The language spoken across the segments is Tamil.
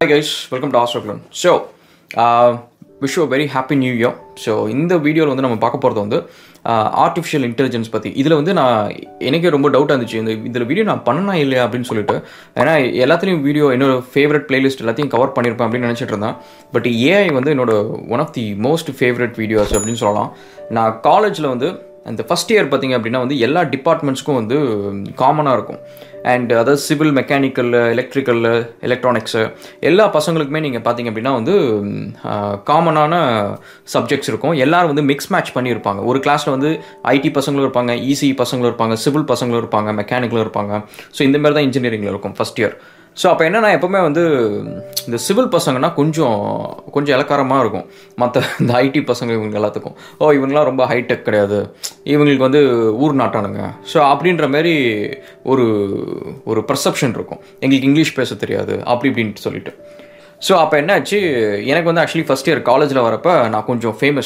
Hi guys, welcome to Astroclone. So, uh, wish you a very happy new year. So இந்த வீடியோவில் வந்து நம்ம பார்க்க போகிறது வந்து ஆர்டிஃபிஷியல் இன்டெலிஜென்ஸ் பற்றி இதில் வந்து நான் எனக்கே ரொம்ப டவுட்டாக இருந்துச்சு இந்த இதில் வீடியோ நான் பண்ணனா இல்லையா அப்படின்னு சொல்லிட்டு ஏன்னா எல்லாத்துலேயும் வீடியோ என்னோட ஃபேவரட் பிளேலிஸ்ட் எல்லாத்தையும் கவர் பண்ணியிருப்பேன் அப்படின்னு நினச்சிட்டு இருந்தேன் பட் ஏஐ வந்து என்னோட one of the most favourite videos அப்படின்னு சொல்லலாம் நான் காலேஜில் வந்து அந்த ஃபஸ்ட் இயர் பார்த்தீங்க அப்படின்னா வந்து எல்லா டிபார்ட்மெண்ட்ஸ்க்கும் வந்து காமனாக இருக்கும் அண்ட் அதாவது சிவில் மெக்கானிக்கல் எலக்ட்ரிக்கல் எலக்ட்ரானிக்ஸு எல்லா பசங்களுக்குமே நீங்கள் பார்த்தீங்க அப்படின்னா வந்து காமனான சப்ஜெக்ட்ஸ் இருக்கும் எல்லாரும் வந்து மிக்ஸ் மேட்ச் பண்ணியிருப்பாங்க ஒரு கிளாஸில் வந்து ஐடி பசங்களும் இருப்பாங்க இசி பசங்களும் இருப்பாங்க சிவில் பசங்களும் இருப்பாங்க மெக்கானிக்கலும் இருப்பாங்க ஸோ இந்த மாதிரி தான் இன்ஜினியரிங்கில் இருக்கும் ஃபஸ்ட் இயர் ஸோ அப்போ என்னென்னா எப்போவுமே வந்து இந்த சிவில் பசங்கன்னா கொஞ்சம் கொஞ்சம் இலக்காரமாக இருக்கும் மற்ற இந்த ஐடி பசங்க இவங்க எல்லாத்துக்கும் ஓ இவங்கெல்லாம் ரொம்ப ஹைடெக் கிடையாது இவங்களுக்கு வந்து ஊர் நாட்டானுங்க ஸோ அப்படின்ற மாதிரி ஒரு ஒரு பர்செப்ஷன் இருக்கும் எங்களுக்கு இங்கிலீஷ் பேச தெரியாது அப்படி இப்படின்ட்டு சொல்லிட்டு ஸோ அப்போ என்னாச்சு எனக்கு வந்து ஆக்சுவலி ஃபஸ்ட் இயர் காலேஜில் வரப்போ நான் கொஞ்சம் ஃபேமஸ்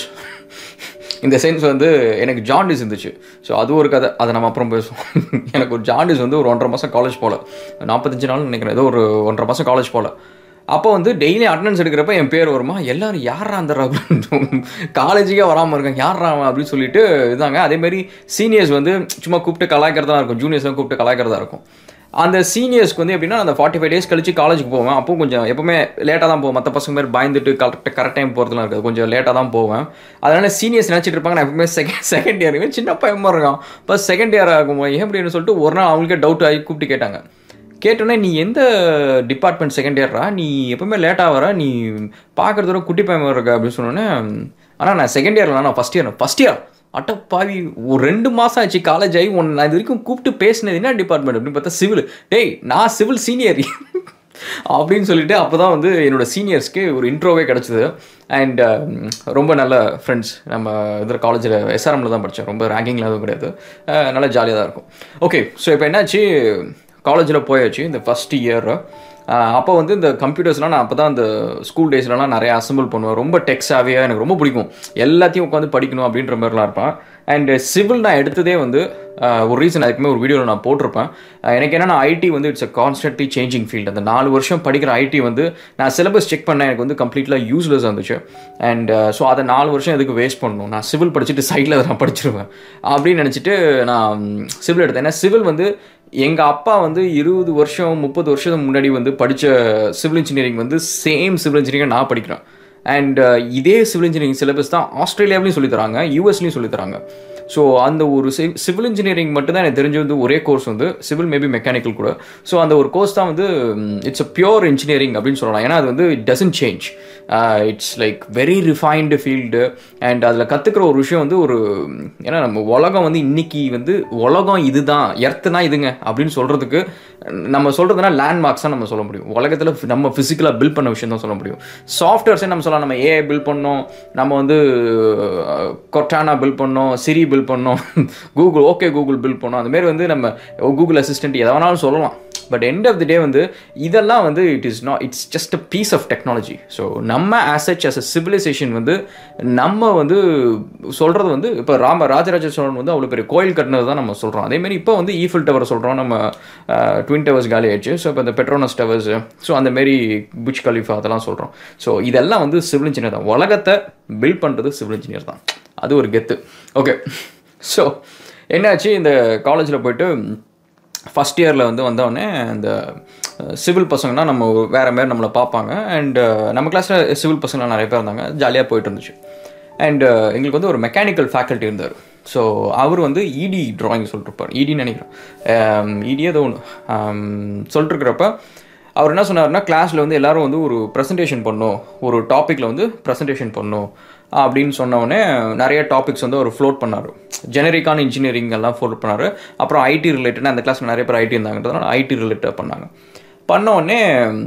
இந்த சென்ஸ் வந்து எனக்கு ஜாண்டிஸ் இருந்துச்சு ஸோ அது ஒரு கதை அதை நம்ம அப்புறம் பேசுவோம் எனக்கு ஒரு ஜாண்டிஸ் வந்து ஒரு ஒன்றரை மாதம் காலேஜ் போகல நாற்பத்தஞ்சு நாள் நினைக்கிறேன் ஏதோ ஒரு ஒன்றரை மாதம் காலேஜ் போகல அப்போ வந்து டெய்லி அட்டண்டன்ஸ் எடுக்கிறப்ப என் பேர் வருமா எல்லாரும் யாரா அந்த காலேஜுக்கே வராமல் இருக்காங்க யாரா அப்படின்னு சொல்லிட்டு இதாங்க அதேமாரி சீனியர்ஸ் வந்து சும்மா கூப்பிட்டு கலாய்க்கிறதா இருக்கும் ஜூனியர்ஸ்லாம் கூப்பிட்டு கலாய்க்கிறதா இருக்கும் அந்த சீனியர்ஸ்க்கு வந்து எப்படின்னா அந்த ஃபார்ட்டி ஃபைவ் டேஸ் கழிச்சு காலேஜுக்கு போவேன் அப்போ கொஞ்சம் எப்பவுமே லேட்டாக தான் போவேன் மற்ற பசங்க மாதிரி பயந்துட்டு கரெக்டாக கரெக்ட் டைம் போகிறதுலாம் இருக்காது கொஞ்சம் லேட்டாக தான் போவேன் அதனால சீனியர்ஸ் நினச்சிட்டு இருப்பாங்க நான் எப்பவுமே செகண்ட் செகண்ட் இயர் சின்ன பையமாக இருக்கான் இப்போ செகண்ட் இயர் ஆகும் ஏன் அப்படின்னு சொல்லிட்டு ஒரு நாள் அவங்களுக்கே டவுட் ஆகி கூப்பிட்டு கேட்டாங்க கேட்டோன்னே நீ எந்த டிபார்ட்மெண்ட் செகண்ட் இயர்ரா நீ எப்பவுமே லேட்டாக வர நீ பார்க்குறதோட குட்டி பையன் இருக்க அப்படின்னு சொன்னோன்னே ஆனால் நான் செகண்ட் இயரில் நான் ஃபஸ்ட் இயர் ஃபஸ்ட் இயர் அட்ட பாவி ஒரு ரெண்டு மாதம் ஆச்சு காலேஜ் ஆகி ஒன்று நான் இது வரைக்கும் கூப்பிட்டு பேசினது என்ன டிபார்ட்மெண்ட் அப்படின்னு பார்த்தா சிவில் டேய் நான் சிவில் சீனியர் அப்படின்னு சொல்லிட்டு அப்போ தான் வந்து என்னோட சீனியர்ஸ்க்கு ஒரு இன்ட்ரோவே கிடச்சிது அண்ட் ரொம்ப நல்ல ஃப்ரெண்ட்ஸ் நம்ம இதில் காலேஜில் எஸ்ஆர்எம்ல தான் படித்தேன் ரொம்ப ரேங்கிங்கில் எதுவும் கிடையாது நல்லா ஜாலியாக தான் இருக்கும் ஓகே ஸோ இப்போ என்னாச்சு காலேஜில் போயாச்சு இந்த ஃபஸ்ட் இயர் அப்போ வந்து இந்த கம்ப்யூட்டர்ஸ்லாம் நான் அப்போ தான் அந்த ஸ்கூல் டேஸ்லலாம் நிறைய அசம்பிள் பண்ணுவேன் ரொம்ப டெக்ஸாகவே எனக்கு ரொம்ப பிடிக்கும் எல்லாத்தையும் உட்காந்து படிக்கணும் அப்படின்ற மாதிரிலாம் இருப்பேன் அண்ட் சிவில் நான் எடுத்ததே வந்து ஒரு ரீசன் அதுக்குமே ஒரு வீடியோவில் நான் போட்டிருப்பேன் எனக்கு என்னென்னா ஐடி வந்து it's a constantly changing field அந்த நாலு வருஷம் படிக்கிற ஐடி வந்து நான் சிலபஸ் செக் பண்ணேன் எனக்கு வந்து கம்ப்ளீட்லாம் யூஸ்லெஸ் இருந்துச்சு அண்ட் ஸோ அதை நாலு வருஷம் எதுக்கு வேஸ்ட் பண்ணணும் நான் சிவில் படிச்சுட்டு சைடில் அதை நான் படிச்சிருவேன் அப்படின்னு நினச்சிட்டு நான் சிவில் எடுத்தேன் ஏன்னா சிவில் வந்து எங்கள் அப்பா வந்து இருபது வருஷம் முப்பது வருஷத்துக்கு முன்னாடி வந்து படித்த சிவில் இன்ஜினியரிங் வந்து சேம் சிவில் இன்ஜினியரிங் நான் படிக்கிறேன் அண்ட் இதே சிவில் இன்ஜினியரிங் சிலபஸ் தான் ஆஸ்திரேலியாவிலையும் சொல்லித்தராங்க யூஎஸ்லையும் சொல்லித்தராங்க ஸோ அந்த ஒரு சிவில் இன்ஜினியரிங் மட்டும்தான் எனக்கு தெரிஞ்ச வந்து ஒரே கோர்ஸ் வந்து சிவில் மேபி மெக்கானிக்கல் கூட ஸோ அந்த ஒரு கோர்ஸ் தான் வந்து இட்ஸ் அ பியோர் இன்ஜினியரிங் அப்படின்னு சொல்லலாம் ஏன்னா அது வந்து it doesn't change it's like very refined field and அதில் கற்றுக்கிற ஒரு விஷயம் வந்து ஒரு ஏன்னா நம்ம உலகம் வந்து இன்னைக்கு வந்து உலகம் இதுதான் எர்த்துனா இதுங்க அப்படின்னு சொல்கிறதுக்கு நம்ம சொல்கிறதுனா லேண்ட்மார்க்ஸ் தான் நம்ம சொல்ல முடியும் உலகத்தில் நம்ம ஃபிசிக்கலாக பில்ட் பண்ண விஷயம் தான் சொல்ல முடியும் சாஃப்ட்வேர்ஸே நம்ம சொல்லலாம் நம்ம ஏஐ பில்ட் பண்ணோம் நம்ம வந்து கொட்டானா பில்ட் பண்ணோம் சிரி பில்ட் பண்ணோம் கூகுள் ஓகே கூகுள் பில்ட் பண்ணோம் அதுமாரி வந்து நம்ம கூகுள் அசிஸ்டன்ட் எதை வேணாலும் சொல்லலாம் but end of the day வந்து இதெல்லாம் வந்து it is not it's just a piece of technology so நம்ம ஆசச் அஸ் அ சிவிலைசேஷன் வந்து நம்ம வந்து சொல்கிறது வந்து இப்போ ராம ராஜராஜ சோழன் வந்து அவ்வளோ பெரிய கோயில் கட்டினது தான் நம்ம சொல்கிறோம் அதேமாரி இப்போ வந்து ஈஃபில் டவர் சொல்கிறோம் நம்ம ட்வின் டவர்ஸ் காலி ஆயிடுச்சு ஸோ இப்போ இந்த பெட்ரோனஸ் டவர்ஸ் ஸோ அந்த மாரி புச் கலிஃபா அதெல்லாம் சொல்கிறோம் ஸோ இதெல்லாம் வந்து சிவில் இன்ஜினியர் தான் உலகத்தை பில்ட் பண்ணுறது சிவில் இன்ஜினியர் தான் அது ஒரு கெத்து ஓகே ஸோ என்னாச்சு இந்த காலேஜில் போயிட்டு ஃபஸ்ட் இயரில் வந்து வந்தோடனே இந்த சிவில் பசங்கன்னா நம்ம வேறு மாரி நம்மளை பார்ப்பாங்க அண்டு நம்ம கிளாஸில் சிவில் பசங்களாம் நிறைய பேர் இருந்தாங்க ஜாலியாக போயிட்டு இருந்துச்சு அண்டு எங்களுக்கு வந்து ஒரு மெக்கானிக்கல் ஃபேக்கல்ட்டி இருந்தார் ஸோ அவர் வந்து இடி ட்ராயிங் சொல்லிட்டுருப்பார் இடின்னு நினைக்கிறேன் இடி ஏதோ ஒன்று சொல்லிட்டுருக்கிறப்ப அவர் என்ன சொன்னார்னா கிளாஸில் வந்து எல்லோரும் வந்து ஒரு ப்ரெசன்டேஷன் பண்ணும் ஒரு டாப்பிக்கில் வந்து ப்ரெசன்டேஷன் பண்ணும் அப்படின்னு சொன்னோடனே நிறைய டாபிக்ஸ் வந்து அவர் ஃப்ளோட் பண்ணார் ஜெனரிக்கான இன்ஜினியரிங் எல்லாம் ஃப்ளோட் பண்ணார் அப்புறம் ஐடி ரிலேட்டட் அந்த கிளாஸில் நிறைய பேர் ஐடி இருந்தாங்கன்றதுனால ஐடி ரிலேட்டட் பண்ணாங்க பண்ணோடனே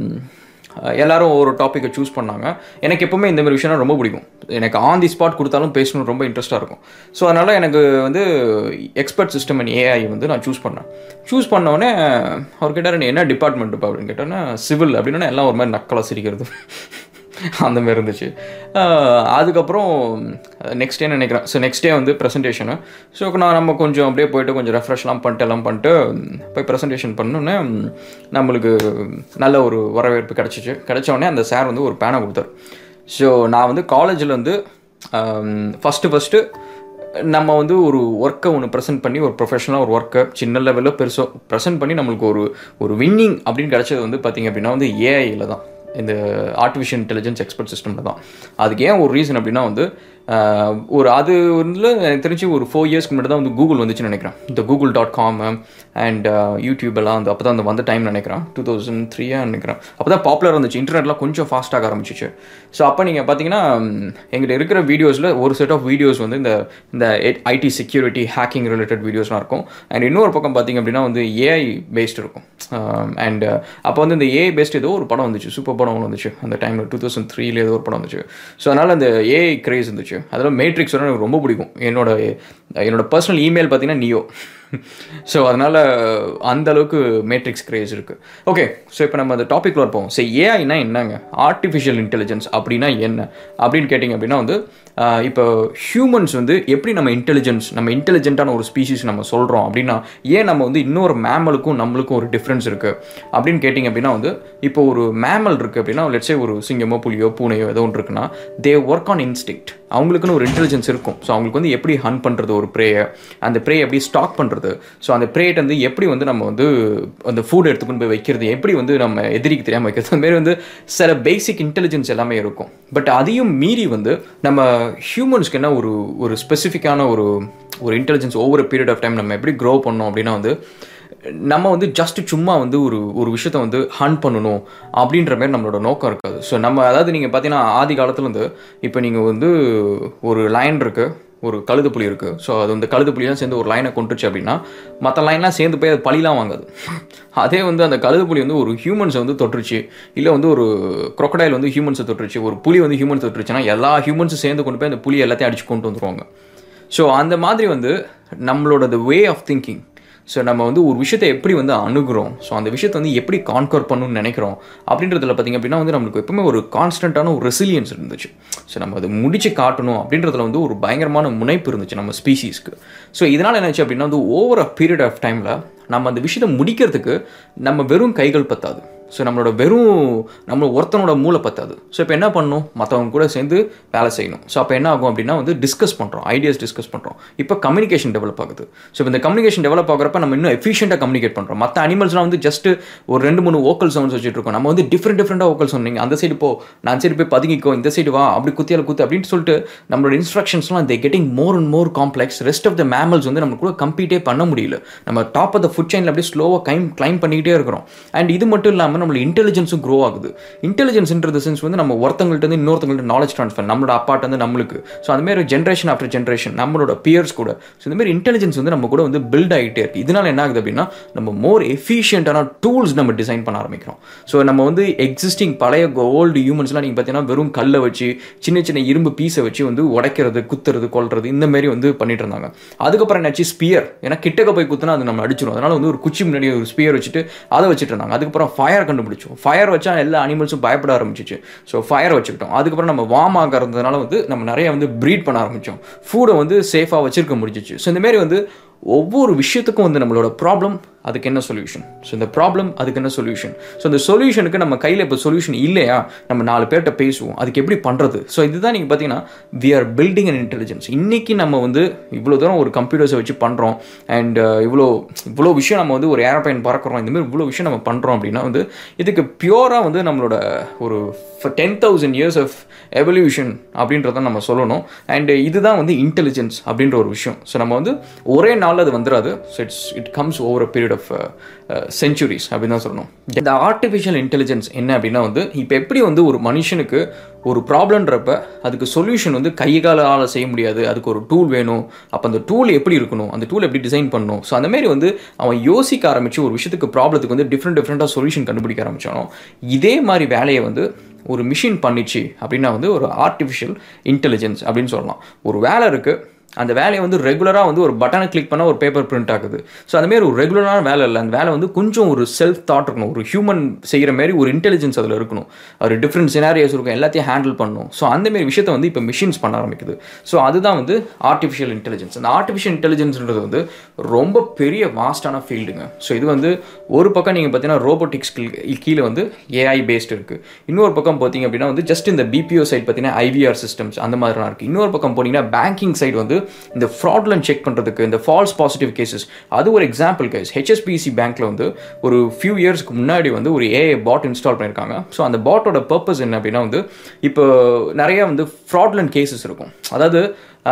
எல்லாரும் ஒரு டாப்பிக்கை சூஸ் பண்ணாங்க எனக்கு எப்போவுமே இந்த மாதிரி விஷயம் ரொம்ப பிடிக்கும் எனக்கு ஆன் தி ஸ்பாட் கொடுத்தாலும் பேசணும் ரொம்ப இன்ட்ரெஸ்ட்டாக இருக்கும் ஸோ அதனால் எனக்கு வந்து எக்ஸ்பர்ட் சிஸ்டம் அண்ட் ஏஐ வந்து நான் சூஸ் பண்ணேன் சூஸ் பண்ணோடனே அவர் கேட்டார் நீ என்ன டிபார்ட்மெண்ட் இப்போ அப்படின்னு கேட்டோன்னா சிவில் அப்படின்னா எல்லாம் ஒரு மாதிரி நக்கலாக சிரிக்கிறது அந்த மாதிரி இருந்துச்சு ஆஹ் அதுக்கப்புறம் நெக்ஸ்ட் டே நினைக்கிறேன் ஸோ நெக்ஸ்ட் டே வந்து ப்ரெசன்டேஷனு ஸோ நான் நம்ம கொஞ்சம் அப்படியே போயிட்டு கொஞ்சம் ரெஃப்ரெஷ்லாம் பண்ணிட்டு எல்லாம் பண்ணிட்டு போய் ப்ரெசன்டேஷன் பண்ணோன்னே நம்மளுக்கு நல்ல ஒரு வரவேற்பு கிடச்சிச்சு கிடச்ச உடனே அந்த சார் வந்து ஒரு பேனை கொடுத்தாரு ஸோ நான் வந்து காலேஜில் வந்து ஃபஸ்ட்டு ஃபஸ்ட்டு நம்ம வந்து ஒரு ஒர்க்கை ஒன்று ப்ரெசென்ட் பண்ணி ஒரு ப்ரொஃபஷனலாக ஒரு ஒர்க்கை சின்ன லெவலில் பெருசோ ப்ரெசென்ட் பண்ணி நம்மளுக்கு ஒரு ஒரு வின்னிங் அப்படின்னு கிடச்சது வந்து பார்த்திங்க அப்படின்னா வந்து ஏஐயில் தான் இந்த ஆர்டிஃபிஷியல் இன்டெலிஜென்ஸ் எக்ஸ்பர்ட் சிஸ்டமில் தான் அதுக்கு ஏன் ஒரு ரீசன் அப்படின்னா வந்து ஆஹ், ஒரு அது வந்து எனக்கு தெரிஞ்சு ஒரு ஃபோர் இயர்ஸ்க்கு முன்னாடி தான் வந்து கூகுள் வந்துச்சுன்னு நினைக்கிறேன் இந்த Google dot com and YouTube எல்லாம் வந்து அப்போ தான் அந்த வந்த டைம் நினைக்கிறேன் டூ தௌசண்ட் த்ரீயாக நினைக்கிறேன் அப்போ தான் பாப்புலர் இருந்துச்சு இன்டர்நெட்லாம் கொஞ்சம் ஃபாஸ்ட்டாக ஆரம்பிச்சிச்சு ஸோ அப்போ நீங்கள் பார்த்தீங்கன்னா ம், எங்கிட்ட இருக்கிற வீடியோஸில் ஒரு செட் ஆஃப் வீடியோஸ் வந்து இந்த இந்த ஐடி செக்யூரிட்டி ஹேக்கிங் ரிலேட்டட் வீடியோஸ்லாம் இருக்கும் அண்ட் இன்னொரு பக்கம் பார்த்தீங்க அப்படின்னா வந்து ஏஐ பேஸ்ட் இருக்கும் அண்ட் அப்போ வந்து இந்த ஏஐ பேஸ்ட் ஏதோ ஒரு படம் வந்துச்சு சூப்பர் படம் ஒன்று வந்துச்சு அந்த டைமில் டூ தௌசண்ட் த்ரீல ஏதோ ஒரு படம் வந்துச்சு ஸோ அதனால் அந்த ஏஐ கிரேஸ் இருந்துச்சு அதில் மேட்ரிக்ஸ் வர எனக்கு ரொம்ப பிடிக்கும் என்னோட என்னோட பர்சனல் இமெயில் பார்த்தீங்கன்னா நியோ ஸோ அதனால் அந்த அளவுக்கு மேட்ரிக்ஸ் கிரேஸ் இருக்குது ஓகே ஸோ இப்போ நம்ம அந்த டாபிக்ல இருப்போம் சரி ஏஐனா என்னங்க ஆர்டிஃபிஷியல் இன்டெலிஜென்ஸ் அப்படின்னா என்ன அப்படின்னு கேட்டிங்க அப்படின்னா வந்து ஆஹ், இப்போ ஹியூமன்ஸ் வந்து எப்படி நம்ம இன்டெலிஜென்ஸ் நம்ம இன்டெலிஜென்ட்டான ஒரு ஸ்பீசிஸ் நம்ம சொல்கிறோம் அப்படின்னா ஏன் நம்ம வந்து இன்னொரு மேமலுக்கும் நம்மளுக்கும் ஒரு டிஃப்ரென்ஸ் இருக்குது அப்படின்னு கேட்டிங்க அப்படின்னா வந்து இப்போ ஒரு மேமல் இருக்குது அப்படின்னா லெட்ஸே ஒரு சிங்கமோ புலியோ பூனையோ ஏதோ ஒன்று இருக்குன்னா தே ஒர்க் ஆன் இன்ஸ்டிக்ட் அவங்களுக்குன்னு ஒரு இன்டெலிஜென்ஸ் இருக்கும் ஸோ அவங்களுக்கு வந்து எப்படி ஹன் பண்ணுறது ஒரு ப்ரேயை அந்த ப்ரே எப்படி ஸ்டாக் பண்ணுறது ஸோ அந்த ப்ரேட் வந்து எப்படி வந்து நம்ம வந்து அந்த ஃபுட் எடுத்துக்கொண்டு போய் வைக்கிறது எப்படி வந்து நம்ம எதிரிக்கு தெரியாமல் வைக்கிறது அந்த மாதிரி வந்து சில பேசிக் இன்டெலிஜென்ஸ் எல்லாமே இருக்கும் பட் அதையும் மீறி வந்து நம்ம ஹியூமன்ஸ்க்கு என்ன ஒரு ஒரு ஸ்பெசிஃபிக்கான ஒரு ஒரு இன்டெலிஜென்ஸ் ஒவ்வொரு பீரியட் ஆஃப் டைம் நம்ம எப்படி க்ரோ பண்ணோம் அப்படின்னா வந்து நம்ம வந்து ஜஸ்ட் சும்மா வந்து ஒரு ஒரு விஷயத்த வந்து ஹன் பண்ணணும் அப்படின்ற மாதிரி நம்மளோட நோக்கம் இருக்காது ஸோ நம்ம அதாவது நீங்கள் பார்த்தீங்கன்னா ஆதி காலத்துலேருந்து இப்போ நீங்கள் வந்து ஒரு லைன் இருக்குது ஒரு கழுது புலி இருக்குது ஸோ அது வந்து கழுது புலிலாம் சேர்ந்து ஒரு லைனை கொண்டுச்சு அப்படின்னா மற்ற லைன்லாம் சேர்ந்து போய் அது பழிலாம் வாங்காது அதே வந்து அந்த கழுது புலி வந்து ஒரு ஹியூமன்ஸை வந்து தொட்டுருச்சு இல்லை வந்து ஒரு crocodile வந்து ஹியூமன்ஸை தொட்டுருச்சு ஒரு புலி வந்து ஹியூமன்ஸ் தொட்டுருச்சுன்னா எல்லா ஹியூமன்ஸும் சேர்ந்து கொண்டு போய் அந்த புலி எல்லாத்தையும் அடிச்சு கொண்டு வந்துருவாங்க ஸோ அந்த மாதிரி வந்து நம்மளோட the way of thinking so நம்ம வந்து ஒரு விஷயத்தை எப்படி வந்து அணுகுறோம் ஸோ அந்த விஷயத்தை வந்து எப்படி கான்கர் பண்ணணும்னு நினைக்கிறோம் அப்படின்றதுல பார்த்திங்க அப்படின்னா வந்து நம்மளுக்கு எப்பவுமே ஒரு கான்ஸ்டன்ட்டான ஒரு ரெசிலியன்ஸ் இருந்துச்சு ஸோ நம்ம அதை முடிச்சு காட்டணும் அப்படின்றதுல வந்து ஒரு பயங்கரமான முனைப்பு இருந்துச்சு நம்ம ஸ்பீசிஸ்க்கு ஸோ இதனால் என்னாச்சு அப்படின்னா வந்து ஓவர் அ பீரியட் ஆஃப் டைமில் நம்ம அந்த விஷயத்தை முடிக்கிறதுக்கு நம்ம வெறும் கைகள் பத்தாது ஸோ நம்மளோட வெறும் நம்ம ஒருத்தனோட மூளை பத்தாது ஸோ இப்போ என்ன பண்ணணும் மற்றவங்க கூட சேர்ந்து வேலை செய்யணும் ஸோ அப்போ என்ன ஆகும் அப்படின்னா வந்து டிஸ்கஸ் பண்ணுறோம் ஐடியாஸ் டிஸ்கஸ் பண்ணுறோம் இப்போ கம்யூனிகேஷன் டெவலப் ஆகுது ஸோ இப்போ இந்த கம்யூனிகேஷன் டெவலப் ஆகிறப்ப நம்ம இன்னும் எஃபிஷியண்டாக கம்யூனிகேட் பண்ணுறோம் மற்ற அனிமல்ஸ்லாம் வந்து ஜஸ்ட் ஒரு ரெண்டு மூணு ஓக்கல் சவுண்ட்ஸ் வச்சுட்டு இருக்கோம் நம்ம வந்து டிஃப்ரெண்ட் டிஃப்ரெண்ட்டாக ஓக்கல் சொன்னீங்க அந்த சைடு போ நான் சைடு போய் பதுங்கிக்கோ இந்த சைடு வா அப்படி குத்தியால குத்து அப்படின்னு சொல்லிட்டு நம்மளோட இன்ஸ்ட்ரக்ஷன்ஸ்லாம் they getting more and more complex rest of the mammals வந்து நம்ம கூட கம்பீட்டே பண்ண முடியல நம்ம டாப் ஆஃப் த ஃபுட் செயினில் அப்படியே ஸ்லோவாக கைம் கிளைம் பண்ணிக்கிட்டே இருக்கிறோம் அண்ட் இது மட்டும் இல்லாமல் நம்மளோட இன்டெலிஜென்ஸும் க்ரோ ஆகுது இன்டெலிஜென்ஸ்ன்றது சென்ஸ் வந்து நம்ம ஒருத்தங்கள்ட்ட இருந்து இன்னொருத்தங்கள்ட்ட நாலேஜ் ட்ரான்ஸ்ஃபர் நம்மளோட அப்பாட்ட வந்து நம்மளுக்கு ஸோ அந்த மாதிரி ஜென்ரேஷன் ஆஃப்டர் ஜென்ரேஷன் நம்மளோட பியர்ஸ் கூட ஸோ இந்த மாதிரி இன்டெலிஜென்ஸ் வந்து நம்ம கூட வந்து பில்ட் ஆகிட்டே இருக்கு இதனால என்ன ஆகுது அப்படின்னா நம்ம மோர் எஃபிஷியன்டான டூல்ஸ் நம்ம டிசைன் பண்ண ஆரம்பிக்கிறோம் ஸோ நம்ம வந்து எக்ஸிஸ்டிங் பழைய ஓல்டு ஹியூமன்ஸ்லாம் நீங்கள் பார்த்தீங்கன்னா வெறும் கல்லை வச்சு சின்ன சின்ன இரும்பு பீஸை வச்சு வந்து உடைக்கிறது குத்துறது கொல்றது இந்த மாதிரி வந்து பண்ணிட்டு இருந்தாங்க அதுக்கப்புறம் என்னாச்சு ஸ்பியர் ஏன்னா கிட்டக்க போய் குத்துனா அது நம்ம அடிச்சிடும் அதனால வந்து ஒரு குச்சி முன்னாடி ஒரு ஸ்பியர் வச்சுட்டு அதை வச்சுட்டு இருந்தாங்க அதுக்கப்புறம் ஃபயர் கண்டுபிடிச்சோம் ஃபயர் வச்சா எல்லா அனிமல்ஸும் பயப்பட ஆரம்பிச்சிச்சு ஸோ ஃபயர் வச்சுக்கிட்டோம் அதுக்கப்புறம் நம்ம வார்ம் ஆகிறதுனால வந்து நம்ம நிறைய வந்து ப்ரீட் பண்ண ஆரம்பித்தோம் ஃபுட்டை வந்து சேஃபாக வச்சிருக்க முடிஞ்சிச்சு ஸோ இந்த மாதிரி வந்து ஒவ்வொரு விஷயத்துக்கும் வந்து நம்மளோட ப்ராப்ளம் அதுக்கு என்ன சொல்யூஷன் ஸோ இந்த ப்ராப்ளம் அதுக்கு என்ன சொல்யூஷன் ஸோ இந்த சொல்யூஷனுக்கு நம்ம கையில் இப்போ சொல்யூஷன் இல்லையா நம்ம நாலு பேர்கிட்ட பேசுவோம் அதுக்கு எப்படி பண்ணுறது ஸோ இதுதான் நீங்கள் பார்த்தீங்கன்னா we are building and intelligence இன்றைக்கி நம்ம வந்து இவ்வளோ தூரம் ஒரு கம்ப்யூட்டர்ஸை வச்சு பண்ணுறோம் அண்ட் இவ்வளோ இவ்வளோ விஷயம் நம்ம வந்து ஒரு ஏரோப்ளைன் பறக்கிறோம் இந்த மாதிரி இவ்வளோ விஷயம் நம்ம பண்ணுறோம் அப்படின்னா வந்து இதுக்கு பியூராக வந்து நம்மளோட ஒரு ten thousand years of evolution அப்படின்றத நம்ம சொல்லணும் அண்ட் இதுதான் வந்து இன்டெலிஜென்ஸ் அப்படின்ற ஒரு விஷயம் ஸோ நம்ம வந்து ஒரே நாளில் அது வந்துடாது so it's it comes over a period of centuries அப்படின்னு தான் சொல்லணும் இந்த ஆர்டிஃபிஷியல் இன்டெலிஜென்ஸ் என்ன அப்படின்னா வந்து இப்போ எப்படி வந்து ஒரு மனுஷனுக்கு ஒரு ப்ராப்ளம்ன்றப்ப அதுக்கு சொல்யூஷன் வந்து கை காலால் செய்ய முடியாது அதுக்கு ஒரு டூல் வேணும் அப்போ அந்த டூல் எப்படி இருக்கணும் அந்த டூல் எப்படி டிசைன் பண்ணணும் ஸோ அந்த மாதிரி வந்து அவன் யோசிக்க ஆரம்பிச்சு ஒரு விஷயத்துக்கு ப்ராப்ளத்துக்கு வந்து டிஃப்ரெண்ட் டிஃப்ரெண்ட்டாக சொல்யூஷன் கண்டுபிடிக்க ஆரம்பிச்சானோ இதே மாதிரி வேலையை வந்து ஒரு மிஷின் பண்ணிச்சு அப்படின்னா வந்து ஒரு ஆர்டிஃபிஷியல் இன்டெலிஜென்ஸ் அப்படின்னு சொல்லலாம் ஒரு வேலை இருக்குது அந்த வேலையை வந்து ரெகுலராக வந்து ஒரு பட்டனை கிளிக் பண்ணால் ஒரு பேப்பர் பிரிண்ட் ஆகுது ஸோ அதுமாரி ஒரு ரெகுலரான வேலை இல்லை அந்த வேலை வந்து கொஞ்சம் ஒரு செல்ஃப் தாட் இருக்கணும் ஒரு ஹியூமன் செய்கிற மாதிரி ஒரு இன்டெலிஜென்ஸ் அதில் இருக்கணும் ஒரு டிஃப்ரெண்ட் சினாரியோஸ் இருக்கும் எல்லாத்தையும் ஹேண்டில் பண்ணணும் ஸோ அந்தமாரி விஷயத்தை வந்து இப்போ மிஷின்ஸ் பண்ண ஆரம்பிக்குது ஸோ அதுதான் வந்து ஆர்டிஃபிஷியல் இன்டெலிஜென்ஸ் அந்த ஆர்டிஃபிஷியல் இன்டெலிஜென்ஸ்ன்றது வந்து ரொம்ப பெரிய வாஸ்டான ஃபீல்டுங்க ஸோ இது வந்து ஒரு பக்கம் நீங்கள் பார்த்தீங்கன்னா ரோபோட்டிக்ஸ் கீழே வந்து ஏஐ பேஸ்ட் இருக்குது இன்னொரு பக்கம் பார்த்தீங்க அப்படின்னா வந்து ஜஸ்ட் இந்த பிபிஓ சைட் பார்த்தீங்கன்னா ஐவிஆர் சிஸ்டம்ஸ் அந்த மாதிரிலாம் இருக்குது இன்னொரு பக்கம் போனீங்கன்னா பேங்கிங் சைடு வந்து இந்த ஃப்ராட்லன் செக் பண்ணுறதுக்கு இந்த ஃபால்ஸ் பாசிட்டிவ் கேசஸ் அது ஒரு எக்ஸாம்பிள் கேஸ் ஹெச்எஸ்பிசி பேங்க்கில் வந்து ஒரு ஃபியூ இயர்ஸ்க்கு முன்னாடி வந்து ஒரு ஏஐ பாட் இன்ஸ்டால் பண்ணியிருக்காங்க ஸோ அந்த பாட்டோட பர்பஸ் என்ன அப்படின்னா வந்து இப்போ நிறைய வந்து ஃப்ராட்லன் கேசஸ் இருக்கும் அதாவது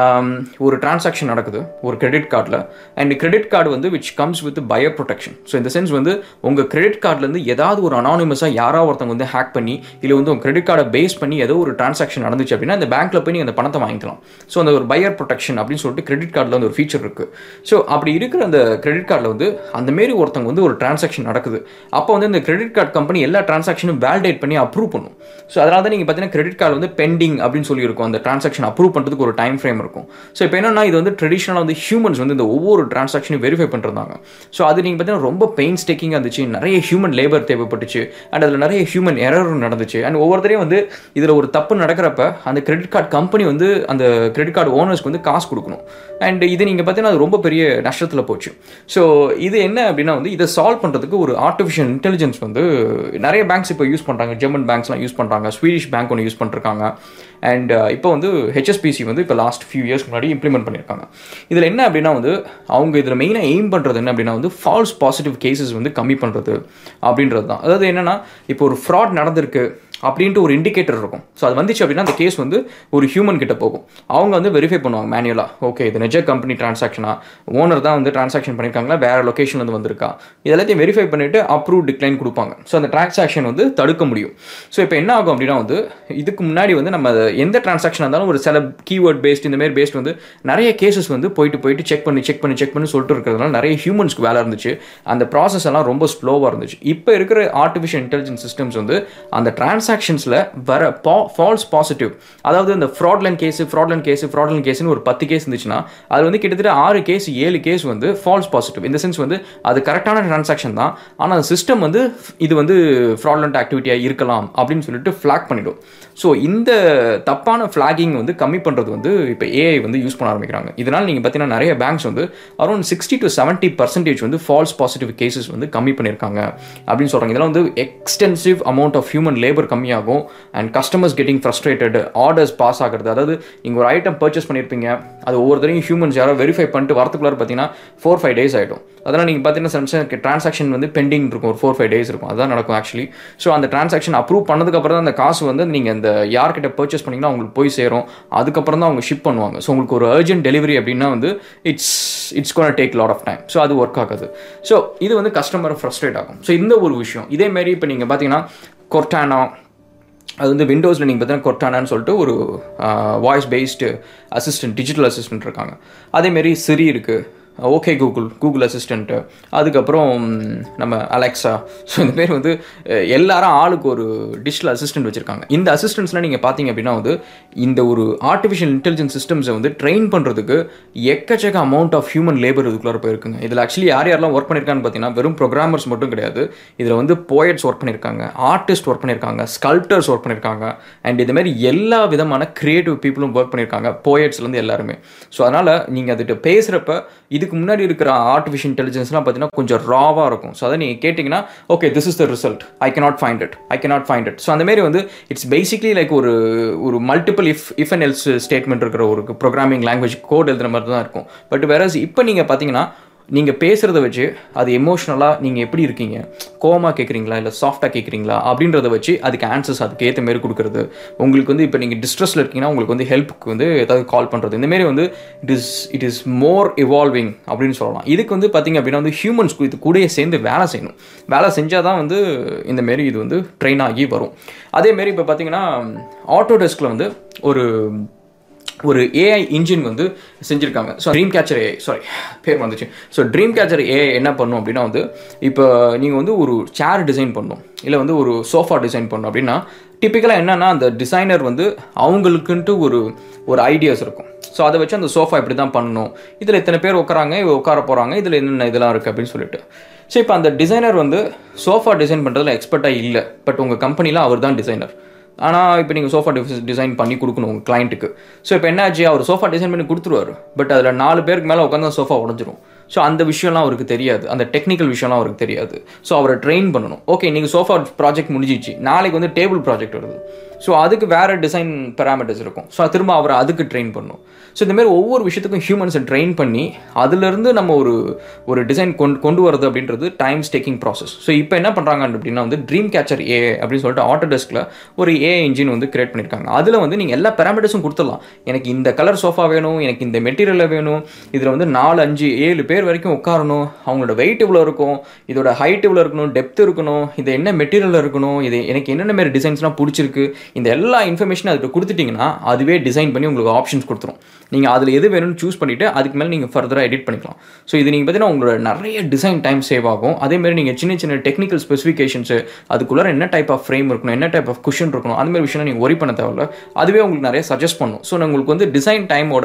ஒரு டிரான்சாக்ஷன் நடக்குது ஒரு கிரெடிட் கார்டில் அண்ட் கிரெடிட் கார்டு வந்து which comes with bio protection so இந்த சென்ஸ் வந்து உங்கள் கிரெடிட் கார்ட்லேருந்து ஏதாவது ஒரு அனானிமஸாக யாராவது ஒருத்தவங்க வந்து ஹேக் பண்ணி இல்லை வந்து உங்கள் கிரெடிட் கார்டை பேஸ் பண்ணி ஏதோ ஒரு டிரான்சாக்ஷன் நடந்துச்சு அப்படின்னா அந்த பேங்க்கில் போய் நீங்கள் அந்த பணத்தை வாங்கிக்கலாம் ஸோ அந்த ஒரு பயர் ப்ரொடெக்ஷன் அப்படின்னு சொல்லிட்டு கிரெடிட் கார்டில் வந்து ஒரு ஃபீச்சர் இருக்குது ஸோ அப்படி இருக்கிற அந்த கிரெடிட் கார்டில் வந்து அந்த மாரி ஒருத்தவங்க வந்து ஒரு டிரான்சாக்ஷன் நடக்குது அப்போ வந்து இந்த கிரெடிட் கார்டு கம்பெனி எல்லா டிரான்சாக்ஷனும் வேலிடேட் பண்ணி அப்ரூவ் பண்ணும் ஸோ அதனால தான் நீங்கள் பார்த்தீங்கன்னா கிரெடிட் கார்டு வந்து பெண்டிங் அப்படின்னு சொல்லியிருக்கும் அந்த டிரான்சாக்ஷன் அப்ரூவ் பண்ணுறதுக்கு ஒரு டைம் ஃப்ரேம் இருக்கும் ஸோ இப்போ என்னன்னா இது வந்து ட்ரெடிஷ்னலாக வந்து ஹியூமன்ஸ் வந்து இந்த ஒவ்வொரு டிரான்சாக்ஷனையும் வெரிஃபை பண்ணுறாங்க ஸோ அது நீங்கள் பார்த்தீங்கன்னா ரொம்ப பெயின் ஸ்டேக்கிங்காக இருந்துச்சு நிறைய ஹியூமன் லேபர் தேவைப்பட்டுச்சு அண்ட் அதில் நிறைய ஹியூமன் எரரும் நடந்துச்சு அண்ட் ஒவ்வொருத்தரையும் வந்து இதில் ஒரு தப்பு நடக்கிறப்ப அந்த கிரெடிட் கார்டு கம்பெனி வந்து அந்த கிரெடிட் கார்டு ஓனர்ஸ்க்கு வந்து காசு கொடுக்கணும் அண்ட் இது நீங்கள் பார்த்தீங்கன்னா அது ரொம்ப பெரிய நஷ்டத்தில் போச்சு ஸோ இது என்ன அப்படின்னா வந்து இதை சால்வ் பண்ணுறதுக்கு ஒரு ஆர்டிஃபிஷியல் இன்டெலிஜென்ஸ் வந்து நிறைய பேங்க்ஸ் இப்போ யூஸ் பண்ணுறாங்க ஜெர்மன் பேங்க்ஸ்லாம் யூஸ் பண்ணுறாங்க ஸ்வீடிஷ் பேங்க் ஒன்று யூஸ் பண்ணிருக்காங்க அண்ட் இப்போ வந்து ஹெச்எஸ்பிசி வந்து இப்போ லாஸ்ட் ஃபியூ இயர்ஸ்க்கு முன்னாடி இம்ப்ளிமெண்ட் பண்ணியிருக்காங்க இதில் என்ன அப்படின்னா வந்து அவங்க இதில் மெயினாக எய்ம் பண்ணுறது என்ன அப்படின்னா வந்து ஃபால்ஸ் பாசிட்டிவ் கேசஸ் வந்து கம்மி பண்ணுறது அப்படின்றது தான் அதாவது என்னென்னா இப்போ ஒரு ஃப்ராட் நடந்திருக்கு அப்படின்ட்டு ஒரு இண்டிகேட்டர் இருக்கும் ஸோ அது வந்துச்சு அப்படின்னா அந்த கேஸ் வந்து ஒரு ஹியூமன் கிட்ட போகும் அவங்க வந்து வெரிஃபை பண்ணுவாங்க மேனுவலாக ஓகே இது நெஜ கம்பெனி டிரான்சாக்ஷனா ஓனர் தான் வந்து டிரான்சாக்ஷன் பண்ணியிருக்காங்களா வேறு லொக்கேஷன் வந்து வந்திருக்கா இதெல்லாத்தையும் வெரிஃபை பண்ணிவிட்டு அப்ரூவ் டிக்ளைன் கொடுப்பாங்க ஸோ அந்த டிரான்சாக்ஷன் வந்து தடுக்க முடியும் ஸோ இப்போ என்ன ஆகும் அப்படின்னா வந்து இதுக்கு முன்னாடி வந்து நம்ம எந்த டிரான்சாக்ஷன் இருந்தாலும் ஒரு சில கீவேர்ட் பேஸ்ட் இந்த மாதிரி பேஸ்ட் வந்து நிறைய கேசஸ் வந்து போயிட்டு போயிட்டு செக் பண்ணி செக் பண்ணி செக் பண்ணி சொல்லிட்டு இருக்கிறதுனால நிறைய ஹியூமன்ஸ்க்கு வேலை இருந்துச்சு அந்த ப்ராசஸ் எல்லாம் ரொம்ப ஸ்லோவாக இருந்துச்சு இப்போ இருக்கிற ஆர்டிஃபிஷியல் இன்டெலிஜென்ஸ் சிஸ்டம்ஸ் வந்து அந்த டிரான்ஸ் டிரான்சாக்ஷன்ஸில் வர பா ஃபால்ஸ் பாசிட்டிவ் அதாவது இந்த ஃப்ராட்லைன் கேஸு ஃப்ராட்லைன் கேஸு ஃப்ராட்லைன் கேஸ்னு ஒரு பத்து கேஸ் இருந்துச்சுன்னா அது வந்து கிட்டத்தட்ட ஆறு கேஸ் ஏழு கேஸ் வந்து ஃபால்ஸ் பாசிட்டிவ் இந்த சென்ஸ் வந்து அது கரெக்டான டிரான்சாக்ஷன் தான் ஆனால் அந்த சிஸ்டம் வந்து இது வந்து ஃப்ராட்லண்ட் ஆக்டிவிட்டியாக இருக்கலாம் அப்படின்னு சொல்லிட்டு ஃப்ளாக் பண்ணிடும் ஸோ இந்த தப்பான ஃப்ளாகிங் வந்து கம்மி பண்ணுறது வந்து இப்போ ஏஐ வந்து யூஸ் பண்ண ஆரம்பிக்கிறாங்க இதனால் நீங்கள் பார்த்தீங்கன்னா நிறைய பேங்க்ஸ் வந்து around sixty to seventy percentage வந்து ஃபால்ஸ் பாசிட்டிவ் கேசஸ் வந்து கம்மி பண்ணியிருக்காங்க அப்படின்னு சொல்கிறாங்க இதெல்லாம் வந்து extensive amount of human labour கம்மியாகும் and customers getting frustrated orders pass ஆகிறது அதாவது நீங்கள் ஒரு ஐட்டம் பர்ச்சேஸ் பண்ணியிருப்பீங்க அது ஒவ்வொருத்தரையும் ஹியூமன்ஸ் யாரோ வெரிஃபை பண்ணிட்டு வரத்துக்குள்ளார பார்த்தீங்கன்னா ஃபோர் ஃபைவ் டேஸ் ஆகிடும் அதெல்லாம் நீங்கள் பார்த்தீங்கன்னா சம்சம் ட்ரான்சாக்ஷன் வந்து பெண்டிங் இருக்கும் ஒரு ஃபோர் ஃபைவ் டேஸ் இருக்கும் அதுதான் நடக்கும் ஆக்சுவலி ஸோ அந்த ட்ரான்சாக்ஷன் அப்ரூவ் பண்ணதுக்கப்புறம் தான் அந்த காசு வந்து நீங்கள் அந்த யார்கிட்ட பர்ச்சேஸ் பண்ணிங்கன்னா உங்களுக்கு போய் சேரும் அதுக்கப்புறம் தான் அவங்க ஷிப் பண்ணுவாங்க ஸோ உங்களுக்கு ஒரு அர்ஜென்ட் டெலிவரி அப்படின்னா வந்து it's it's gonna take lot of time so அது ஒர்க் ஆகாது ஸோ இது வந்து கஸ்டமரை ஃப்ரஸ்ட்ரேட் ஆகும் ஸோ இந்த ஒரு விஷயம் இதேமாரி இப்போ நீங்கள் பார்த்தீங்கன்னா கொர்டானா அது வந்து விண்டோஸில் நீங்கள் பார்த்தீங்கன்னா கொர்டானான்னு சொல்லிட்டு ஒரு voice based assistant digital assistant இருக்காங்க அதேமாரி சிரி இருக்குது ஓகே கூகுள் கூகுள் அசிஸ்டண்ட்டு அதுக்கப்புறம் நம்ம அலெக்ஸா ஸோ இந்த பேர் வந்து எல்லாரும் ஆளுக்கு ஒரு டிஜிட்டல் அசிஸ்டன்ட் வச்சுருக்காங்க இந்த அசிஸ்டன்ட்ஸ்லாம் நீங்கள் பார்த்தீங்க அப்படின்னா வந்து இந்த ஒரு ஆர்டிஃபிஷியல் இன்டெலிஜென்ஸ் சிஸ்டம்ஸை வந்து ட்ரெயின் பண்ணுறதுக்கு எக்கச்சக்க அமௌண்ட் ஆஃப் ஹியூமன் லேபர் இதுக்குள்ளார போயிருக்குங்க இதில் ஆக்சுவலி யார் யாரெல்லாம் ஒர்க் பண்ணியிருக்கான்னு பார்த்தீங்கன்னா வெறும் ப்ரோக்ராமர்ஸ் மட்டும் கிடையாது இதில் வந்து போயட்ஸ் ஒர்க் பண்ணியிருக்காங்க ஆர்டிஸ்ட் ஒர்க் பண்ணியிருக்காங்க ஸ்கல்ப்டர்ஸ் ஒர்க் பண்ணியிருக்காங்க அண்ட் இது மாதிரி எல்லா விதமான க்ரியேட்டிவ் பீப்புளும் ஒர்க் பண்ணியிருக்காங்க போயட்ஸ்லேருந்து எல்லாருமே ஸோ அதனால் நீங்கள் அதுகிட்ட பேசுகிறப்ப இதுக்கு முன்னாடி இருக்கிற ஆர்டிஃபிஷியல் இன்டெலிஜென்ஸ்லாம் பார்த்தீங்கன்னா கொஞ்சம் ராவாக இருக்கும் ஸோ அதை நீங்கள் கேட்டிங்கன்னா okay this is the result I cannot find it I cannot find it so அந்த மாதிரி வந்து இட்ஸ் பேசிக்லி லைக் ஒரு ஒரு multiple if if and else statement இருக்கிற ஒரு ப்ரோக்ராமிங் லாங்குவேஜ் கோட் எழுதுற மாதிரி தான் இருக்கும் பட் வேற இப்போ நீங்கள் பார்த்தீங்கன்னா நீங்கள் பேசுகிறத வச்சு அது எமோஷ்னலாக நீங்கள் எப்படி இருக்கீங்க கோவமாக கேட்குறீங்களா இல்லை சாஃப்டாக கேட்குறீங்களா அப்படின்றத வச்சு அதுக்கு ஆன்சர்ஸ் அதுக்கு ஏற்ற மாரி கொடுக்குறது உங்களுக்கு வந்து இப்போ நீங்கள் டிஸ்ட்ரெஸில் இருக்கீங்கன்னா உங்களுக்கு வந்து ஹெல்ப்புக்கு வந்து ஏதாவது கால் பண்ணுறது இந்தமாரி வந்து it is it is more evolving அப்படின்னு சொல்லலாம் இதுக்கு வந்து பார்த்திங்க அப்படின்னா வந்து ஹியூமன்ஸ்க்கு இது கூடயே சேர்ந்து வேலை செய்யணும் வேலை செஞ்சால் தான் வந்து இந்தமாரி இது வந்து ட்ரெயின் ஆகி வரும் அதேமாரி இப்போ பார்த்தீங்கன்னா ஆட்டோ டெஸ்கில் வந்து ஒரு ஒரு ஏஐ இன்ஜின் வந்து செஞ்சுருக்காங்க so dream catcher AI sorry பேர் வந்துச்சு ஸோ ட்ரீம் கேச்சர் ஏஐ என்ன பண்ணும் அப்படின்னா வந்து இப்போ நீங்கள் வந்து ஒரு சேர் டிசைன் பண்ணணும் இல்லை வந்து ஒரு சோஃபா டிசைன் பண்ணணும் அப்படின்னா டிப்பிக்கலாக என்னென்னா அந்த டிசைனர் வந்து அவங்களுக்குன்ட்டு ஒரு ஒரு ஐடியாஸ் இருக்கும் ஸோ அதை வச்சு அந்த சோஃபா இப்படி தான் பண்ணணும் இதில் இத்தனை பேர் உட்காராங்க உட்கார போகிறாங்க இதில் என்னென்ன இதெல்லாம் இருக்குது அப்படின்னு சொல்லிட்டு ஸோ இப்போ அந்த டிசைனர் வந்து சோஃபா டிசைன் பண்ணுறதுல எக்ஸ்பர்ட்டாக இல்லை பட் உங்கள் கம்பெனியில் அவர் தான் டிசைனர் ஆனால் இப்போ நீங்கள் சோஃபா டிசைன் பண்ணி கொடுக்கணும் உங்கள் கிளைண்ட்டுக்கு ஸோ இப்போ என்னாச்சு அவர் சோஃபா டிசைன் பண்ணி கொடுத்துருவாரு பட் அதில் நாலு பேருக்கு மேலே உட்காந்து சோஃபா உடஞ்சிரும் ஸோ அந்த விஷயம்லாம் அவருக்கு தெரியாது அந்த டெக்னிக்கல் விஷயம்லாம் அவருக்கு தெரியாது ஸோ அவரை ட்ரெயின் பண்ணணும் ஓகே நீங்கள் சோஃபா ப்ராஜெக்ட் முடிஞ்சிச்சு நாளைக்கு வந்து டேபிள் ப்ராஜெக்ட் வருது ஸோ அதுக்கு வேறு டிசைன் பேராமீட்டர்ஸ் இருக்கும் ஸோ திரும்ப அவரை அதுக்கு ட்ரெயின் பண்ணணும் ஸோ இந்தமாரி ஒவ்வொரு விஷயத்துக்கும் ஹியூமன்ஸை ட்ரெயின் பண்ணி அதுலேருந்து நம்ம ஒரு ஒரு டிசைன் கொண்டு கொண்டு வரது அப்படின்றது டைம்ஸ் டேக்கிங் ப்ராசஸ் ஸோ இப்போ என்ன பண்ணுறாங்க அப்படின்னா வந்து ட்ரீம் கேச்சர் ஏ அப்படின்னு சொல்லிட்டு ஆட்டோ டெஸ்கில் ஒரு ஏ இன்ஜின் வந்து கிரியேட் பண்ணியிருக்காங்க அதில் வந்து நீங்கள் எல்லா பேராமீட்டர்ஸும் கொடுத்துடலாம் எனக்கு இந்த கலர் சோஃபா வேணும் எனக்கு இந்த மெட்டீரியலில் வேணும் இதில் வந்து நாலு அஞ்சு ஏழு பேர் வரைக்கும் உட்காரணும் அவங்களோட வெயிட் இவ்வளோ இருக்கும் இதோட ஹைட் இவ்வளோ இருக்கணும் டெப்த் இருக்கணும் இது என்ன மெட்டீரியலில் இருக்கணும் இது எனக்கு என்னென்ன மாரி டிசைன்ஸ்லாம் பிடிச்சிருக்கு இந்த எல்லா இன்ஃபர்மேஷனும் அதுக்கு கொடுத்துட்டிங்கன்னா அதுவே டிசைன் பண்ணி உங்களுக்கு ஆப்ஷன்ஸ் கொடுத்துரும் நீங்கள் அதில் எது வேணும்னு சூஸ் பண்ணிவிட்டு அதுக்கு மேலே நீங்கள் ஃபர்தராக எடிட் பண்ணிக்கலாம் ஸோ இது நீங்கள் பார்த்தீங்கன்னா உங்களோட நிறைய டிசைன் டைம் சேவ் ஆகும் அதேமாதிரி நீங்கள் சின்ன சின்ன டெக்னிக்கல் ஸ்பெசிஃபிகேஷன்ஸு அதுக்குள்ளே என்ன டைப் ஆஃப் ஃப்ரேம் இருக்கணும் என்ன டைப் ஆஃப் குஷன் இருக்கணும் அந்த மாதிரி விஷயம் நீங்கள் ஒரி பண்ண தேவையில்ல அதுவே உங்களுக்கு நிறைய சஜஸ்ட் பண்ணும் ஸோ உங்களுக்கு வந்து டிசைன் டைமோட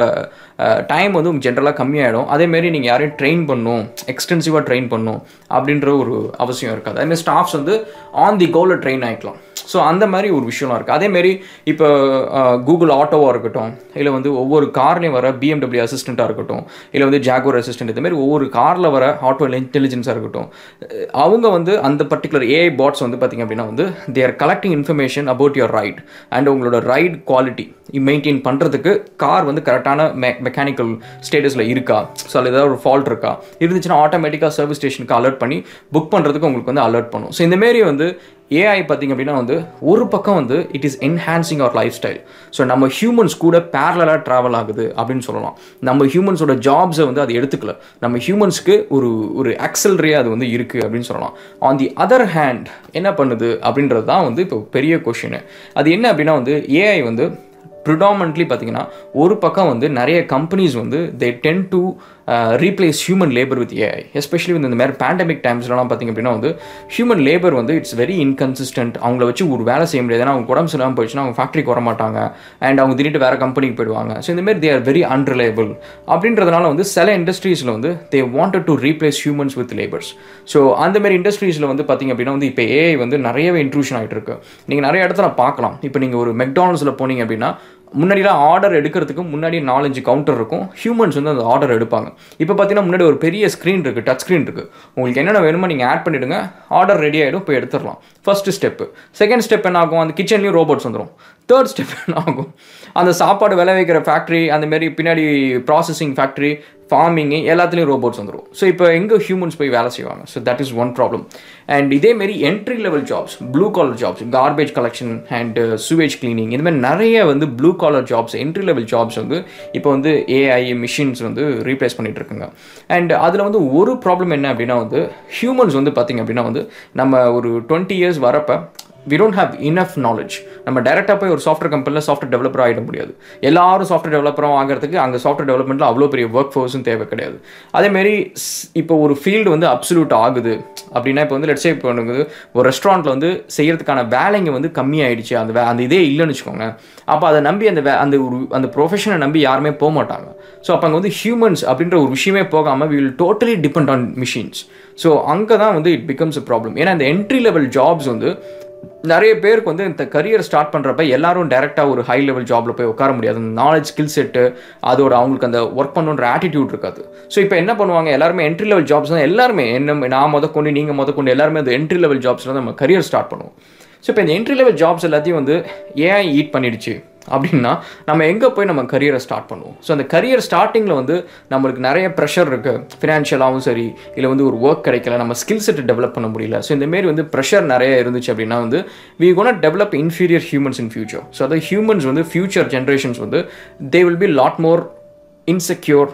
டைம் வந்து உங்களுக்கு ஜென்ரலாக கம்மியாயிடும் அதேமாரி நீங்கள் யாரையும் ட்ரெயின் பண்ணணும் எக்ஸ்டென்சிவாக ட்ரெயின் பண்ணணும் அப்படின்ற ஒரு அவசியம் இருக்காது அதேமாதிரி ஸ்டாஃப்ஸ் வந்து ஆன் தி கோவில் ட்ரெயின் ஆகிக்கலாம் ஸோ அந்த மாதிரி ஒரு விஷயம்லாம் இருக்குது அதேமாரி இப்போ கூகுள் ஆட்டோவாக இருக்கட்டும் இல்லை வந்து ஒவ்வொரு கார்லேயும் வர பிஎம்டபிள்யூ அசிஸ்டண்ட்டாக இருக்கட்டும் இல்லை வந்து ஜாகுவர் அசிஸ்டன்ட் இந்த மாதிரி ஒவ்வொரு காரில் வர ஆட்டோ இன்டெலிஜென்ஸாக இருக்கட்டும் அவங்க வந்து அந்த பர்டிகுலர் ஏஐ பாட்ஸ் வந்து பார்த்திங்க அப்படின்னா வந்து they're collecting information about your right and உங்களோட ரைட் குவாலிட்டி மெயின்டைன் பண்ணுறதுக்கு கார் வந்து கரெக்டான மெ மெக்கானிக்கல் ஸ்டேட்டஸில் இருக்கா ஸோ அதில் ஏதாவது ஒரு ஃபால்ட் இருக்கா இருந்துச்சுன்னா ஆட்டோமேட்டிக்காக சர்வீஸ் ஸ்டேஷனுக்கு அலர்ட் பண்ணி புக் பண்ணுறதுக்கு உங்களுக்கு வந்து அலர்ட் பண்ணும் ஸோ இந்தமாரி வந்து ஏஐ பார்த்திங்க அப்படின்னா வந்து ஒரு பக்கம் வந்து it is enhancing our lifestyle so நம்ம ஹியூமன்ஸ் கூட பேரலாக ட்ராவல் ஆகுது அப்படின்னு சொல்லலாம் நம்ம ஹியூமன்ஸோட ஜாப்ஸை வந்து அது எடுத்துக்கல நம்ம ஹியூமன்ஸ்க்கு ஒரு ஒரு ஆக்சல்ரே அது வந்து இருக்குது அப்படின்னு சொல்லலாம் ஆன் தி அதர் ஹேண்ட் என்ன பண்ணுது அப்படின்றது தான் வந்து இப்போ பெரிய கொஷின் அது என்ன அப்படின்னா வந்து ஏஐ வந்து ப்ரிடாமண்ட்லி பார்த்தீங்கன்னா ஒரு பக்கம் வந்து நிறைய கம்பெனிஸ் வந்து they tend to replace human labour with AI especially வந்து இந்த மாதிரி பேண்டமிக் டைம்ஸ்லாம் பார்த்திங்க அப்படின்னா வந்து ஹியூமன் லேபர் வந்து இட்ஸ் வெரி இன்கன்சிஸ்டன்ட் அவங்கள வச்சு ஒரு வேலை செய்ய முடியாது ஏன்னா அவங்க உடம்பு சரியாமல் போயிடுச்சுன்னா அவங்க ஃபேக்ட்ரிக்கு வர மாட்டாங்க அண்ட் அவங்க திடீர்னு வேறு கம்பெனிக்கு போயிடுவாங்க ஸோ இந்த மாதிரி தே ஆர் வெரி அன்ரிலையபிள் அப்படின்றதுனால வந்து சில இண்டஸ்ட்ரீஸில் வந்து they wanted to replace humans with labours so அந்த மாதிரி இண்டஸ்ட்ரீஸில் வந்து பார்த்திங்க அப்படின்னா வந்து இப்போ ஏஐ வந்து நிறையவே இன்ட்ரூஷன் ஆகிட்டு இருக்கு நீங்கள் நிறைய இடத்துல பார்க்கலாம் இப்போ நீங்கள் ஒரு மெக்டானல்ஸில் போனீங்க அப்படின்னா முன்னாடிலாம் ஆர்டர் எடுக்கிறதுக்கு முன்னாடி நாலஞ்சு கவுண்டர் இருக்கும் ஹியூமன்ஸ் வந்து அந்த ஆர்டர் எடுப்பாங்க இப்போ பார்த்தீங்கன்னா முன்னாடி ஒரு பெரிய ஸ்க்ரீன் இருக்குது டச் ஸ்க்ரீன் இருக்குது உங்களுக்கு என்னென்ன வேணுமோ நீங்கள் ஆட் பண்ணிவிடுங்க ஆர்டர் ரெடி ஆகிடும் போய் எடுத்துடலாம் ஃபஸ்ட்டு ஸ்டெப்பு செகண்ட் ஸ்டெப் என்ன ஆகும் அந்த கிச்சன்லேயும் ரோபோட்ஸ் வந்துடும் தேர்ட் ஸ்டெப் என்ன ஆகும் அந்த சாப்பாடு விளை வைக்கிற ஃபேக்ட்ரி அந்த மாதிரி பின்னாடி ப்ராசஸிங் ஃபேக்ட்ரி ஃபார்மிங்கு எல்லாத்துலேயும் ரோபோட்ஸ் வந்துடும் ஸோ இப்போ எங்கே ஹியூமன்ஸ் போய் வேலை செய்வாங்க so that is one problem and இதேமாரி entry level jobs blue collar jobs garbage collection and sewage cleaning இந்த மாதிரி நிறைய வந்து blue collar jobs entry level jobs வந்து இப்போ வந்து ஏஐ மிஷின்ஸ் வந்து ரீப்ளேஸ் பண்ணிட்டு இருக்குங்க அண்ட் அதில் வந்து ஒரு ப்ராப்ளம் என்ன அப்படின்னா வந்து ஹியூமன்ஸ் வந்து பார்த்திங்க அப்படின்னா வந்து நம்ம ஒரு டுவெண்ட்டி இயர்ஸ் வரப்போ we don't have enough knowledge நம்ம டேரெக்டாக போய் ஒரு சாஃப்ட்வேர் கம்பெனியில் சாஃப்ட்வேர் டெவலப்பர் ஆகிட முடியாது எல்லாரும் சாஃப்ட்வேர் டெவலப்பரும் ஆகிறதுக்கு அங்கே சாஃப்ட்வேர் டெவலப்மெண்ட்டில் அவ்வளோ பெரிய ஒர்க் ஃபோர்ஸும் தேவை கிடையாது அதேமாரி இப்போ ஒரு ஃபீல்டு வந்து அப்சல்யூட் ஆகுது அப்படின்னா இப்போ வந்து லெட்ஸே இப்போ வந்து ஒரு ரெஸ்டாரண்ட்டில் வந்து செய்கிறதுக்கான வேலைங்க வந்து கம்மியாயிடுச்சு அந்த வே அந்த இதே இல்லைன்னு வச்சுக்கோங்க அப்போ அதை நம்பி அந்த வே அந்த ஒரு அந்த ப்ரொஃபஷனை நம்பி யாருமே போக மாட்டாங்க ஸோ அப்போ அங்கே வந்து ஹியூமன்ஸ் அப்படின்ற ஒரு விஷயமே போகாமல் we will totally depend on machines so அங்கே தான் வந்து இட் பிகம்ஸ் அ ப்ராப்ளம் ஏன்னா இந்த என்ட்ரி லெவல் ஜாப்ஸ் வந்து நிறைய பேருக்கு வந்து இந்த கரியர் ஸ்டார்ட் பண்ணுறப்ப எல்லாரும் டேரெக்டாக ஒரு ஹை லெவல் ஜாபில் போய் உட்கார முடியாது அந்த நாலேஜ் ஸ்கில் செட்டு அதோட அவங்களுக்கு அந்த ஒர்க் பண்ணுன்ற ஆட்டிடியூட் இருக்காது ஸோ இப்போ என்ன பண்ணுவாங்க எல்லாருமே என்ட்ரி லெவல் ஜாப்ஸ் தான் எல்லாருமே என்ன நான் முத கொண்டு நீங்கள் முத கொண்டு எல்லாருமே அந்த என்ட்ரி லெவல் ஜாப்ஸில் நம்ம கரியர் ஸ்டார்ட் பண்ணுவோம் ஸோ இப்போ இந்த என்ட்ரி லெவல் ஜாப்ஸ் எல்லாத்தையும் வந்து ஏன் ஈட் பண்ணிடுச்சு அப்படின்னா நம்ம எங்கே போய் நம்ம கரியரை ஸ்டார்ட் பண்ணுவோம் ஸோ அந்த கரியர் ஸ்டார்டிங்கில் வந்து நம்மளுக்கு நிறைய ப்ரெஷர் இருக்குது ஃபினான்ஷியலாகவும் சரி இல்லை வந்து ஒரு ஒர்க் கிடைக்கல நம்ம ஸ்கில் செட்டை டெவலப் பண்ண முடியல ஸோ இந்தமாரி வந்து ப்ரெஷர் நிறைய இருந்துச்சு அப்படின்னா வந்து we gonna develop inferior humans in future so அதாவது ஹியூமன்ஸ் வந்து ஃபியூச்சர் ஜென்ரேஷன்ஸ் வந்து they will be lot more insecure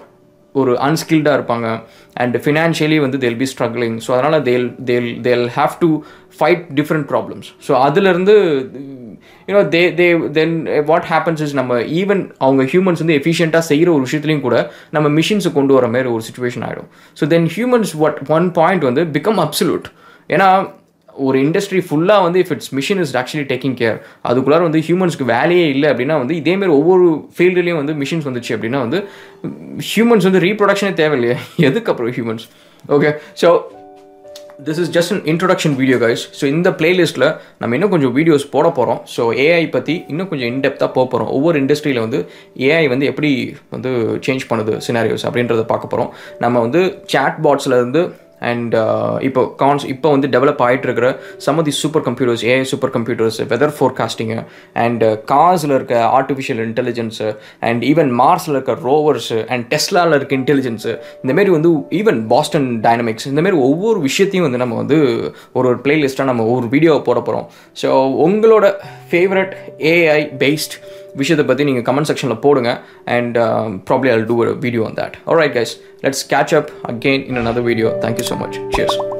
ஒரு அன்ஸ்கில்டாக இருப்பாங்க அண்ட் ஃபினான்ஷியலி வந்து தேல் பி ஸ்ட்ரகிளிங் ஸோ அதனால் they'll they'll they'll have to fight different problems so அதுலேருந்து you know they they then what happens is நம்ம ஈவன் அவங்க ஹியூமன்ஸ் வந்து எஃபிஷியண்ட்டாக செய்கிற ஒரு விஷயத்துலையும் கூட நம்ம மிஷின்ஸை கொண்டு வர மாதிரி ஒரு சுச்சுவேஷன் ஆகிடும் so then humans what one point வந்து பிகம் அப்சல்யூட் ஏன்னா ஒரு இண்டஸ்ட்ரி ஃபுல்லாக வந்து if it's machine is actually taking care அதுக்குள்ளார வந்து ஹியூமன்ஸ்க்கு வேலையே இல்லை அப்படின்னா வந்து இதேமாரி ஒவ்வொரு ஃபீல்டுலேயும் வந்து மிஷின்ஸ் வந்துச்சு அப்படின்னா வந்து ஹியூமன்ஸ் வந்து ரீப்ரொடக்ஷனே தேவையில்லையே எதுக்கு அப்புறம் humans okay so this is just an introduction video guys so இந்த பிளேலிஸ்ட்டில் நம்ம இன்னும் கொஞ்சம் வீடியோஸ் போட போகிறோம் ஸோ ஏஐ பற்றி இன்னும் கொஞ்சம் இன்டெப்த்தாக போக போகிறோம் ஒவ்வொரு இண்டஸ்ட்ரியில் வந்து ஏஐ வந்து எப்படி வந்து சேஞ்ச் பண்ணுது சினாரியோஸ் அப்படின்றத பார்க்க போகிறோம் நம்ம வந்து சேட் பாட்ஸ்லேருந்து அண்ட் இப்போ கான்ஸ் இப்போ வந்து டெவலப் ஆகிட்டு இருக்கிற some of the supercomputers AI supercomputers weather forecasting and கார்ஸில் இருக்க ஆர்டிஃபிஷியல் இன்டெலிஜென்ஸு அண்ட் ஈவன் மார்ஸில் இருக்க ரோவர்ஸு அண்ட் டெஸ்லாவில் இருக்க இன்டெலிஜென்ஸு இந்தமாரி வந்து ஈவன் பாஸ்டன் டைனமிக்ஸ் இந்தமாரி ஒவ்வொரு விஷயத்தையும் வந்து நம்ம வந்து ஒரு ஒரு பிளேலிஸ்ட்டாக நம்ம ஒரு வீடியோவை போட போகிறோம் ஸோ உங்களோட ஃபேவரட் ஏஐ பேஸ்ட் விஷயத்தை பற்றி நீங்கள் கமெண்ட் செக்ஷனில் போடுங்க and probably I'll do a video on that all right guys let's catch up again in another video thank you so much cheers